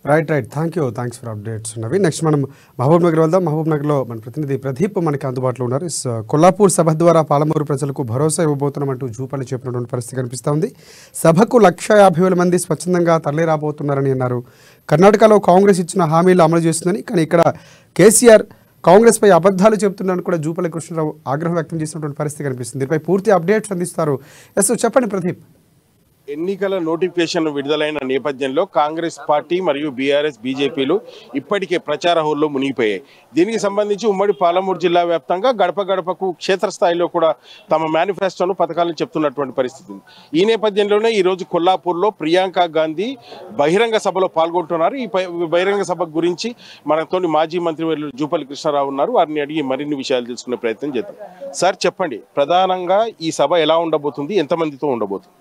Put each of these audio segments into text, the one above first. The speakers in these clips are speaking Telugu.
Right right thank you thanks for updates Naveen next మనం మహబూబ్ నగర్ వెళ్దాం మహబూబ్ నగర్లో మన ప్రతినిధి ప్రదీప్ మనకి అందుబాటులో ఉన్నారు ఇస్, కొల్లాపూర్ సభ ద్వారా పాలమూరు ప్రజలకు భరోసా ఇవ్వబోతున్నామంటూ జూపల్లి చెప్పినటువంటి పరిస్థితి కనిపిస్తూ ఉంది సభకు లక్ష యాభై వేల మంది స్వచ్ఛందంగా తరలి రాబోతున్నారని అన్నారు కర్ణాటకలో కాంగ్రెస్ ఇచ్చిన హామీలు అమలు చేస్తుందని కానీ ఇక్కడ కేసీఆర్ కాంగ్రెస్పై అబద్ధాలు చెబుతున్నారని కూడా జూపల్లి కృష్ణరావు ఆగ్రహం వ్యక్తం చేసినటువంటి పరిస్థితి కనిపిస్తుంది దీనిపై పూర్తి అప్డేట్స్ అందిస్తారు ఎస్ చెప్పండి ప్రదీప్ ఎన్నికల నోటిఫికేషన్ విడుదలైన నేపథ్యంలో కాంగ్రెస్ పార్టీ మరియు బీఆర్ఎస్ బీజేపీలు ఇప్పటికే ప్రచార హోల్లో మునిగిపోయాయి దీనికి సంబంధించి ఉమ్మడి పాలమూరు జిల్లా వ్యాప్తంగా గడప గడపకు క్షేత్రస్థాయిలో కూడా తమ మేనిఫెస్టోను పథకాలను చెప్తున్నటువంటి పరిస్థితి ఉంది ఈ నేపథ్యంలోనే ఈ రోజు కొల్లాపూర్లో ప్రియాంక గాంధీ బహిరంగ సభలో పాల్గొంటున్నారు ఈ పై- బహిరంగ సభ గురించి మనతో మాజీ మంత్రి వర్యులు జూపల్లి కృష్ణారావు ఉన్నారు వారిని అడిగి మరిన్ని విషయాలు తెలుసుకునే ప్రయత్నం చేద్దాం సార్ చెప్పండి ప్రధానంగా ఈ సభ ఎలా ఉండబోతుంది ఎంతమందితో ఉండబోతుంది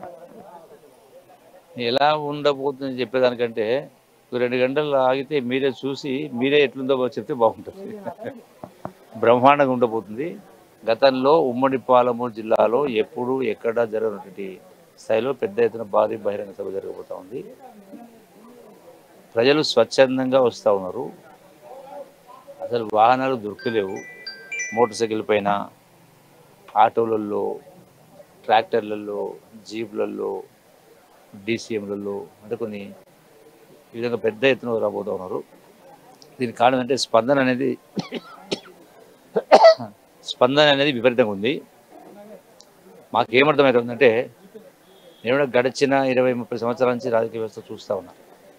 ఎలా ఉండబోతుంది చెప్పేదానికంటే ఒక రెండు గంటలు ఆగితే మీరే చూసి మీరే ఎట్లుందో చెప్తే బాగుంటుంది బ్రహ్మాండంగా ఉండబోతుంది గతంలో ఉమ్మడి పాలమూరు జిల్లాలో ఎప్పుడు ఎక్కడ జరగనటువంటి స్థాయిలో పెద్ద ఎత్తున భారీ బహిరంగ సభ జరగబోతా ఉంది ప్రజలు స్వచ్ఛందంగా వస్తూ ఉన్నారు అసలు వాహనాలు దొరకలేవు మోటార్ సైకిల్ పైన ఆటోలలో ట్రాక్టర్లలో జీప్లలో డీసీఎంలలో అంటే కొన్ని ఈ విధంగా పెద్ద ఎత్తున రాబోతూ ఉన్నారు దీనికి కారణం అంటే స్పందన అనేది స్పందన అనేది విపరీతంగా ఉంది మాకేమర్థమవుతుందంటే నేను కూడా గడిచిన ఇరవై ముప్పై సంవత్సరాల నుంచి రాజకీయ వ్యవస్థ చూస్తూ ఉన్నా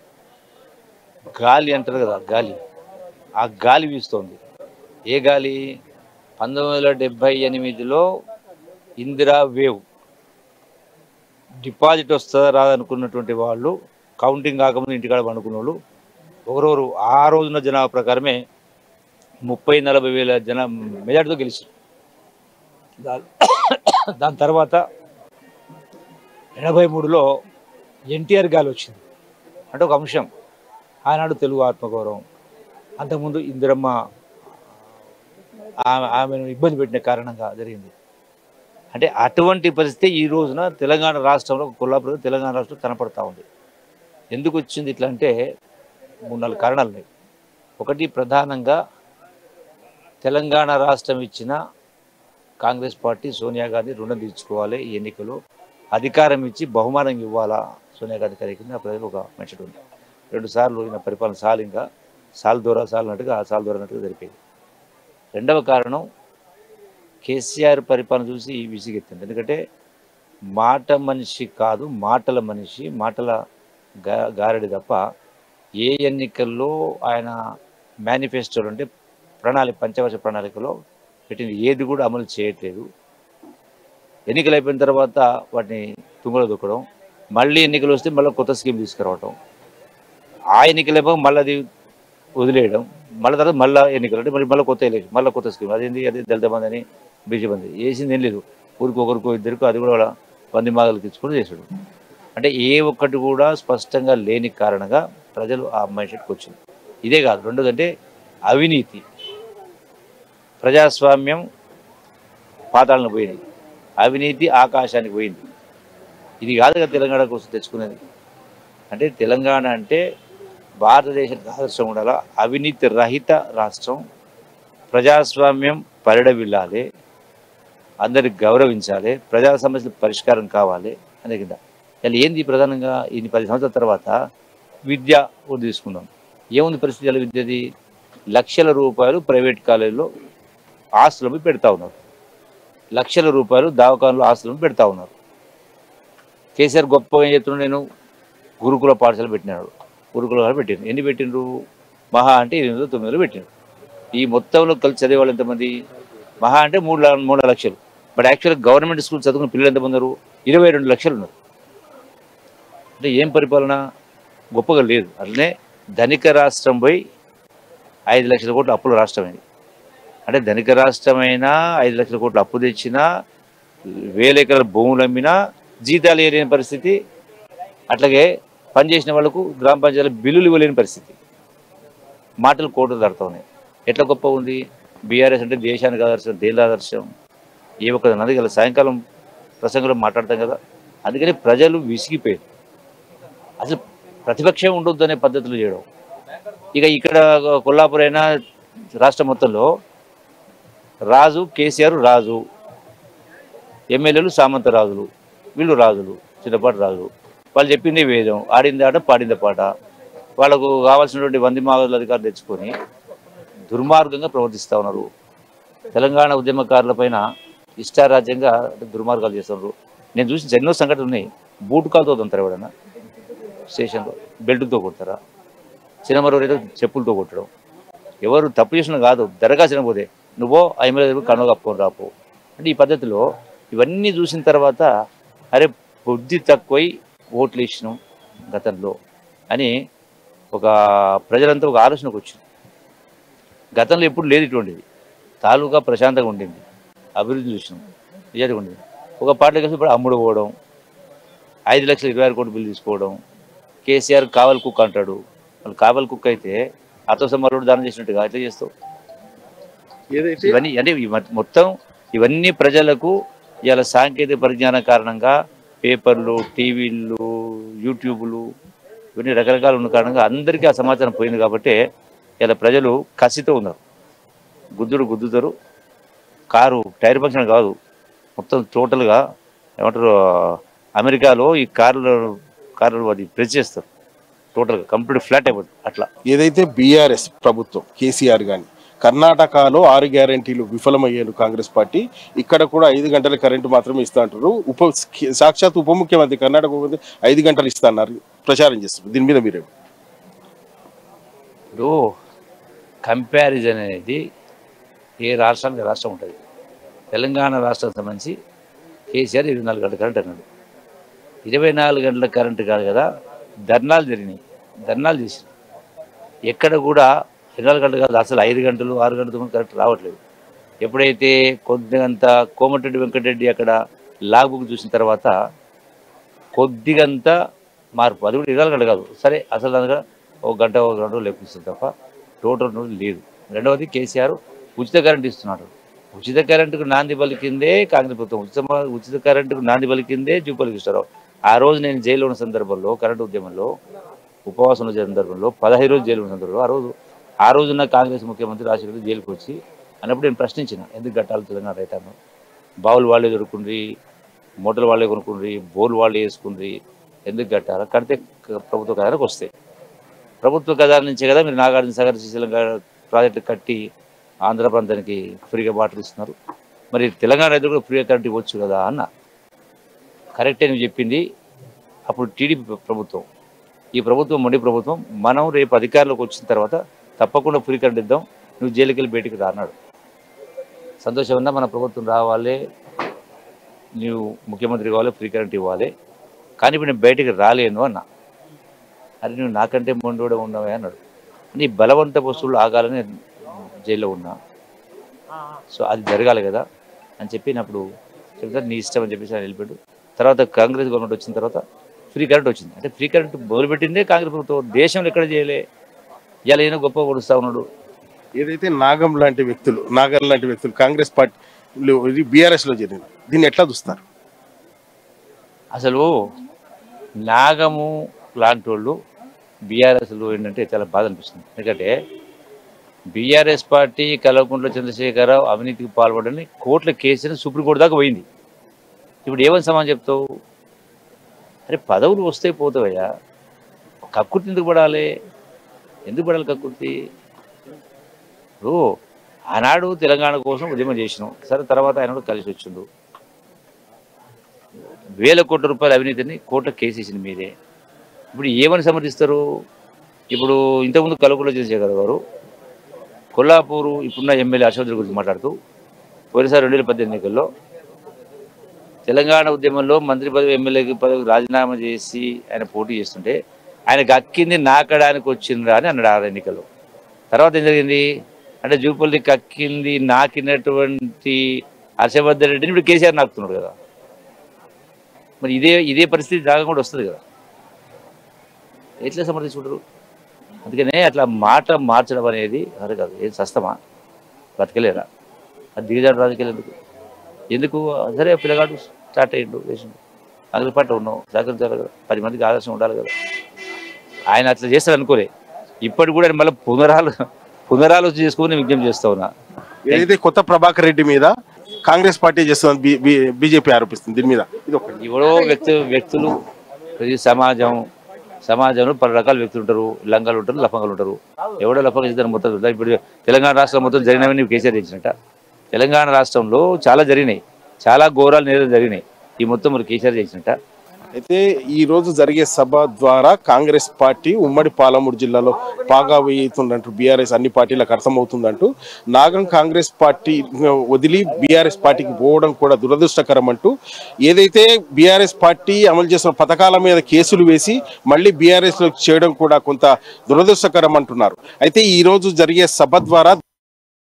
గాలి అంటారు కదా గాలి ఆ గాలి వీస్తోంది ఏ గాలి పంతొమ్మిది వందల డెబ్బై ఎనిమిదిలో ఇందిరా వేవ్ డిపాజిట్ వస్తుందా రాదనుకున్నటువంటి వాళ్ళు కౌంటింగ్ కాకముందు ఇంటికాడ పండుకున్న వాళ్ళు ఒకరోజు ఆ రోజున జనాభా ప్రకారమే ముప్పై నలభై వేల జన మెజార్టీతో గెలిచారు దా- దాని తర్వాత ఎనభై మూడులో ఎన్టీఆర్ గాలి వచ్చింది అంటే ఒక అంశం ఆనాడు తెలుగు ఆత్మగౌరవం అంతకుముందు ఇందిరమ్మ ఆమె ఆమెను ఇబ్బంది పెట్టిన కారణంగా జరిగింది అంటే అటువంటి పరిస్థితి ఈ రోజున తెలంగాణ రాష్ట్రంలో కొల్లాపురం తెలంగాణ రాష్ట్రం కనపడతా ఉంది ఎందుకు వచ్చింది ఇట్లా అంటే మూడు నాలుగు కారణాలు ఉన్నాయి ఒకటి ప్రధానంగా తెలంగాణ రాష్ట్రం ఇచ్చిన కాంగ్రెస్ పార్టీ సోనియా గాంధీ రుణం తీర్చుకోవాలి ఈ ఎన్నికలు అధికారం ఇచ్చి బహుమానం ఇవ్వాలా సోనియా గాంధీ గారి కింద ప్రజలు ఒక మెచ్చడు ఉంది రెండు సార్లు ఈయన పరిపాలన సాల్ ఇంకా సాల్ దూరా సాల్ అన్నట్టుగా ఆ సాల్ దూరా అన్నట్టుగా జరిపేది రెండవ కారణం కేసీఆర్ పరిపాలన చూసి విసిగెత్తింది ఎందుకంటే మాట మనిషి కాదు మాటల మనిషి మాటల గా గారడి తప్ప ఏ ఎన్నికల్లో ఆయన మేనిఫెస్టోలు అంటే ప్రణాళిక పంచవర్ష ప్రణాళికలో పెట్టింది ఏది కూడా అమలు చేయట్లేదు ఎన్నికలు అయిపోయిన తర్వాత వాటిని తుంగలో దొక్కడం మళ్ళీ ఎన్నికలు వస్తే మళ్ళీ కొత్త స్కీమ్ తీసుకురావడం ఆ ఎన్నికలు అయిపోయి మళ్ళీ అది వదిలేయడం మళ్ళీ తర్వాత మళ్ళీ ఎన్నికలు అంటే మళ్ళీ మళ్ళీ కొత్త ఎలక్షన్ మళ్ళీ కొత్త స్కీమ్ అదేంది అది దళిత బంధు అని బీజేపీ బంధు వేసింది ఏం లేదు ఊరికి ఒకరికో ఇద్దరికో అది కూడా వాళ్ళ వంది మాగలు తెచ్చుకొని చేశాడు అంటే ఏ ఒక్కటి కూడా స్పష్టంగా లేని కారణంగా ప్రజలు ఆ మైండ్ సెట్కి వచ్చింది ఇదే కాదు రెండోది అంటే అవినీతి ప్రజాస్వామ్యం పాతాళను పోయింది అవినీతి ఆకాశానికి పోయింది ఇది కాదు కదా తెలంగాణ కోసం తెచ్చుకునేది అంటే తెలంగాణ అంటే భారతదేశానికి ఆదర్శం ఉండాలా అవినీతి రహిత రాష్ట్రం ప్రజాస్వామ్యం పరిడవిల్లాలి అందరికి గౌరవించాలి ప్రజా సమస్యల పరిష్కారం కావాలి అనే కింద ఇలా ఏంది ప్రధానంగా ఇన్ని పది సంవత్సరాల తర్వాత విద్య కూడా తీసుకుందాం ఏముంది పరిస్థితి ఎలా విద్యది లక్షల రూపాయలు ప్రైవేట్ కాలేజీలో ఆస్తులను పెడతా ఉన్నారు లక్షల రూపాయలు దవాఖానలో ఆస్తులను పెడతా ఉన్నారు కేసీఆర్ గొప్పగా ఏం చెప్తున్నాడు నేను గురుకుల పాఠశాల పెట్టినాడు గురుకుల పాఠశాల పెట్టిండు ఎన్ని పెట్టిండ్రు మహా అంటే ఎనిమిది వందలు తొమ్మిది వందలు పెట్టిండు ఈ మొత్తంలో కలిసి చదివే వాళ్ళు ఎంతమంది మహా అంటే మూడు ల- మూడు లక్షలు బట్ యాక్చువల్గా గవర్నమెంట్ స్కూల్ చదువుకున్న పిల్లలు ఎంతమంది ఉన్నారు ఇరవై రెండు లక్షలు ఉన్నారు అంటే ఏం పరిపాలన గొప్పగా లేదు అట్లనే ధనిక రాష్ట్రం పోయి ఐదు లక్షల కోట్ల అప్పుల రాష్ట్రమైంది అంటే ధనిక రాష్ట్రమైనా ఐదు లక్షల కోట్ల అప్పు తెచ్చినా వేల ఎకరాల భూములు అమ్మినా జీతాలు ఇవ్వలేని పరిస్థితి అట్లాగే పనిచేసిన వాళ్ళకు గ్రామ పంచాయతీ బిల్లులు ఇవ్వలేని పరిస్థితి మాటలు కోటలు దాడుతూ ఉన్నాయి ఎట్లా గొప్ప ఉంది బీఆర్ఎస్ అంటే దేశానికి ఆదర్శం దేని ఆదర్శం ఏ ఒక్క నది గల సాయంకాలం ప్రసంగంలో మాట్లాడతాం కదా అందుకని ప్రజలు విసిగిపోయారు అసలు ప్రతిపక్షం ఉండొద్దు అనే పద్ధతులు చేయడం ఇక ఇక్కడ కొల్లాపూర్ అయినా రాష్ట్రం మొత్తంలో రాజు కేసీఆర్ రాజు ఎమ్మెల్యేలు సామంత రాజులు వీళ్ళు రాజులు చిన్నపాటి రాజులు వాళ్ళు చెప్పింది వేదం ఆడింది ఆట పాడింది పాట వాళ్ళకు కావాల్సినటువంటి వంది మాగదుల అధికారులు తెచ్చుకొని దుర్మార్గంగా ప్రవర్తిస్తూ ఉన్నారు తెలంగాణ ఉద్యమకారుల పైన ఇష్టారాజ్యంగా దుర్మార్గాలు చేస్తున్నారు నేను చూసిన ఎన్నో సంఘటనలు ఉన్నాయి బూట్ కాలుతో తొంతారు ఎవడన్నా స్టేషన్లో బెల్ట్తో కొడతారా చిన్నమరవరైతే చెప్పులతో కొట్టడం ఎవరు తప్పు చేసిన కాదు దరఖాస్తు పోతే నువ్వో ఆ ఎమ్మెల్యే దగ్గర కన్ను కప్పుకొని రాపో అంటే ఈ పద్ధతిలో ఇవన్నీ చూసిన తర్వాత అరే బుద్ధి తక్కువై ఓట్లు వేసినాం గతంలో అని ఒక ప్రజలంతా ఒక ఆలోచనకు వచ్చింది గతంలో ఎప్పుడు లేదు ఇటువంటిది తాలూకా ప్రశాంతంగా ఉండింది అభివృద్ధి చూసినాం నిజానికి ఉండింది ఒక పార్టీ కలిసి ఇప్పుడు అమ్ముడు పోవడం ఐదు లక్షల ఇరవై ఆరు కోట్ల బిల్లు తీసుకోవడం కేసీఆర్ కావల్ కుక్ అంటాడు వాళ్ళు కావల్ కుక్ అయితే అతోసమరుడు దానం చేసినట్టుగా ఎట్లా చేస్తావు ఏదైతే ఇవన్నీ అంటే ఈ మొ- మొత్తం ఇవన్నీ ప్రజలకు ఇవాళ సాంకేతిక పరిజ్ఞానం కారణంగా పేపర్లు టీవీలు యూట్యూబ్లు ఇవన్నీ రకరకాలు ఉన్న కారణంగా అందరికీ ఆ సమాచారం పోయింది కాబట్టి ఇలా ప్రజలు కసితో ఉన్నారు గుద్దుడు గుద్దుతారు కారు టైర్ ఫంక్షన్ కాదు మొత్తం టోటల్గా ఏమంటారు అమెరికాలో ఈ కార్లు కార్లు అది ప్రెస్ చేస్తారు టోటల్గా కంప్లీట్ ఫ్లాట్ అయిపోతుంది అట్లా ఏదైతే బీఆర్ఎస్ ప్రభుత్వం కేసీఆర్ గాని కర్ణాటకలో ఆరు గ్యారంటీలు విఫలమయ్యారు కాంగ్రెస్ పార్టీ ఇక్కడ కూడా ఐదు గంటల కరెంటు మాత్రమే ఇస్తా అంటారు ఉప సాక్షాత్ ఉప ముఖ్యమంత్రి కర్ణాటక ముఖ్యమంత్రి ఐదు గంటలు ఇస్తా అన్నారు ప్రచారం చేస్తారు దీని మీద మీరే ఇప్పుడు కంపారిజన్ అనేది ఏ రాష్ట్రానికి రాష్ట్రం ఉంటుంది తెలంగాణ రాష్ట్రానికి సంబంధించి కేసీఆర్ ఇరవై నాలుగు గంటల కరెంట్ అన్నాడు ఇరవై నాలుగు గంటల కరెంటు కాదు కదా ధర్నాలు జరిగినాయి ధర్నాలు చేసినాయి ఎక్కడ కూడా ఇరవై నాలుగు గంటలు కాదు అసలు ఐదు గంటలు ఆరు గంటలు కరెంట్ రావట్లేదు ఎప్పుడైతే కొద్దిగంత కోమటిరెడ్డి వెంకటరెడ్డి అక్కడ లాగ్ బుక్ చూసిన తర్వాత కొద్దిగంత మార్పు అది కూడా ఇరవై నాలుగు గంటలు కాదు సరే అసలు దానిగా ఒక గంట ఒక గంట లేపిస్తుంది తప్ప టోటల్ రోజు లేదు రెండవది కేసీఆర్ ఉచిత కరెంట్ ఇస్తున్నాడు ఉచిత కరెంటుకు నాంది పలికిందే కాంగ్రెస్ ప్రభుత్వం ఉచిత ఉచిత కరెంటుకు నాంది పలికిందే జూపలికి ఇస్తారు ఆ రోజు నేను జైల్లో ఉన్న సందర్భంలో కరెంటు ఉద్యమంలో ఉపవాసం ఉన్న సందర్భంలో పదహైదు రోజులు జైలు ఉన్న సందర్భంలో ఆ రోజు ఆ రోజున్న కాంగ్రెస్ ముఖ్యమంత్రి రాజశేఖర్ జైలుకి వచ్చి అన్నప్పుడు నేను ప్రశ్నించిన ఎందుకు కట్టాలి తెలంగాణ రైతాంగం బావులు వాళ్ళే దొరుకుండ్రి మోటార్లు వాళ్ళే కొనుక్కుండ్రి బోర్లు వాళ్ళే వేసుకుండ్రి ఎందుకు కట్టాలి కడితే క- ప్రభుత్వ ఖజానాకు వస్తాయి ప్రభుత్వ ఖజానా నుంచే కదా మీరు నాగార్జున సాగర్ శ్రీశైలం గా- ప్రాజెక్టు కట్టి ఆంధ్ర ప్రాంతానికి ఫ్రీగా వాటర్ ఇస్తున్నారు మరి తెలంగాణ రైతులు కూడా ఫ్రీగా కరెంట్ ఇవ్వచ్చు కదా అన్న కరెక్టే నువ్వు చెప్పింది అప్పుడు టీడీపీ ప్రభుత్వం ఈ ప్రభుత్వం మొండి ప్రభుత్వం మనం రేపు అధికారంలోకి వచ్చిన తర్వాత తప్పకుండా ఫ్రీ కరెంట్ ఇద్దాం నువ్వు జైలుకి వెళ్ళి బయటికి రా అన్నాడు సంతోషం ఉందా మన ప్రభుత్వం రావాలి నువ్వు ముఖ్యమంత్రి కావాలి ఫ్రీ కరెంట్ ఇవ్వాలి కానీ ఇప్పుడు నేను బయటికి రాలేను అన్న అరే నువ్వు నాకంటే మొండోడే ఉన్నావే అన్నాడు నీ బలవంత వస్తువులు ఆగాలని జైల్లో ఉన్నా సో అది జరగాలి కదా అని చెప్పినప్పుడు చెప్తారు నీ ఇష్టం అని చెప్పేసి ఆయన వెళ్ళిపోయాడు తర్వాత కాంగ్రెస్ గవర్నమెంట్ వచ్చిన తర్వాత ఫ్రీ కరెంట్ వచ్చింది అంటే ఫ్రీ కరెంట్ మొదలుపెట్టిందే కాంగ్రెస్ ప్రభుత్వం దేశంలో ఎక్కడ చేయలే ఇలా ఏదో గొప్ప కొడుస్తా ఉన్నాడు ఏదైతే నాగం లాంటి వ్యక్తులు నాగర్ లాంటి వ్యక్తులు కాంగ్రెస్ పార్టీలో బీఆర్ఎస్ లో జరిగింది దీన్ని ఎట్లా చూస్తారు అసలు నాగము లాంటి వాళ్ళు బీఆర్ఎస్లో ఏంటంటే చాలా బాధ అనిపిస్తుంది ఎందుకంటే బీఆర్ఎస్ పార్టీ కల్వకుంట్ల చంద్రశేఖరరావు అవినీతికి పాల్పడని కోర్టుల కేసుని సుప్రీంకోర్టు దాకా పోయింది ఇప్పుడు ఏమని సమాధానం చెప్తావు అరే పదవులు వస్తే పోతావయ్యా కక్కుర్తి ఎందుకు పడాలి ఎందుకు పడాలి కక్కుర్తి ఇప్పుడు ఆనాడు తెలంగాణ కోసం ఉద్యమం చేసినాం సరే తర్వాత ఆయన కూడా కలిసి వచ్చిండు వేల కోట్ల రూపాయల అవినీతిని కోర్టులో కేసు వేసింది మీరే ఇప్పుడు ఏమని సమర్థిస్తారు ఇప్పుడు ఇంతకుముందు కలవకుండా చంద్రశేఖర్ గారు కొల్లాపూరు ఇప్పుడున్న ఎమ్మెల్యే హర్షవర్ధన్ గురించి మాట్లాడుతూ పోయినసారి రెండు వేల పద్దెనిమిది ఎన్నికల్లో తెలంగాణ ఉద్యమంలో మంత్రి పదవి ఎమ్మెల్యే పదవికి రాజీనామా చేసి ఆయన పోటీ చేస్తుంటే ఆయనకు అక్కింది నాకడానికి వచ్చిండ్రా అని అన్నాడు ఆ ఎన్నికల్లో తర్వాత ఏం జరిగింది అంటే జూపల్లి కక్కింది నాకినటువంటి హర్షవర్ధన్ రెడ్డిని ఇప్పుడు కేసీఆర్ నాకుతున్నాడు కదా మరి ఇదే ఇదే పరిస్థితి జాగా కూడా వస్తుంది కదా ఎట్లా సమర్థించుకుంటారు అందుకనే అట్లా మాట మార్చడం అనేది అరే కాదు ఏం సస్తమా బతకలేరా అది దిగజాడు రాజకీయాలు ఎందుకు ఎందుకు సరే పిల్లగాడు స్టార్ట్ అయ్యిండు వేసిండు కాంగ్రెస్ పార్టీ ఉన్నావు సహకరించాలి కదా పది మందికి ఆదర్శం ఉండాలి కదా ఆయన అట్లా చేస్తాడు అనుకోలే ఇప్పటికి కూడా మళ్ళీ పునరాలు పునరాలోచన చేసుకుని విజ్ఞప్తి చేస్తా ఉన్నా ఏదైతే కొత్త ప్రభాకర్ రెడ్డి మీద కాంగ్రెస్ పార్టీ చేస్తుంది బీజేపీ ఆరోపిస్తుంది దీని మీద ఇది ఒకటి ఎవరో వ్యక్తి వ్యక్తులు ప్రతి సమాజం సమాజంలో పలు రకాల వ్యక్తులు ఉంటారు లంగాలు ఉంటారు లఫంగాలు ఉంటారు ఎవడో లఫంగా చేస్తారు మొత్తం చూద్దాం. ఇప్పుడు తెలంగాణ రాష్ట్రం మొత్తం జరిగినవన్నీ కేసీఆర్ చేసినట్ట తెలంగాణ రాష్ట్రంలో చాలా జరిగినాయి చాలా ఘోరాలు నేరాలు జరిగినాయి ఈ మొత్తం మరి కేసీఆర్ చేసినట్ట అయితే ఈ రోజు జరిగే సభ ద్వారా కాంగ్రెస్ పార్టీ ఉమ్మడి పాలమూరు జిల్లాలో పాగా వేయుతుందంటూ బీఆర్ఎస్ అన్ని పార్టీలకు అర్థమవుతుందంటూ నాగం కాంగ్రెస్ పార్టీ వదిలి బీఆర్ఎస్ పార్టీకి పోవడం కూడా దురదృష్టకరం అంటూ ఏదైతే బీఆర్ఎస్ పార్టీ అమలు చేసిన పథకాల మీద కేసులు వేసి మళ్ళీ బీఆర్ఎస్ లో చేయడం కూడా కొంత దురదృష్టకరం అంటున్నారు అయితే ఈ రోజు జరిగే సభ ద్వారా